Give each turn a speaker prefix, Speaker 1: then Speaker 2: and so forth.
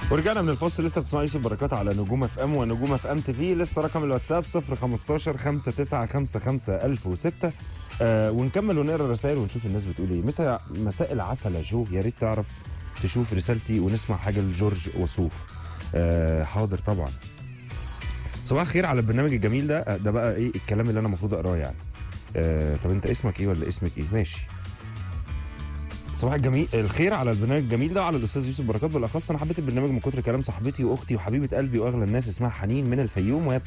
Speaker 1: ورجعنا من الفاصل لسه بتسمعوا يوسف بركات على نجوم اف ام ونجوم اف ام تي في لسه رقم الواتساب 015 5955 1006 آه ونكمل ونقرا الرسائل ونشوف الناس بتقول ايه مساء مساء العسل يا جو يا ريت تعرف تشوف رسالتي ونسمع حاجه لجورج وصوف آه حاضر طبعا صباح الخير على البرنامج الجميل ده آه، ده بقى ايه الكلام اللي انا المفروض اقراه يعني آه طب انت اسمك ايه ولا اسمك ايه ماشي صباح الجميل الخير على البرنامج الجميل ده وعلى الاستاذ يوسف بركات بالاخص انا حبيت البرنامج من كتر كلام صاحبتي واختي وحبيبه قلبي واغلى الناس اسمها حنين من الفيوم وهي بتسمع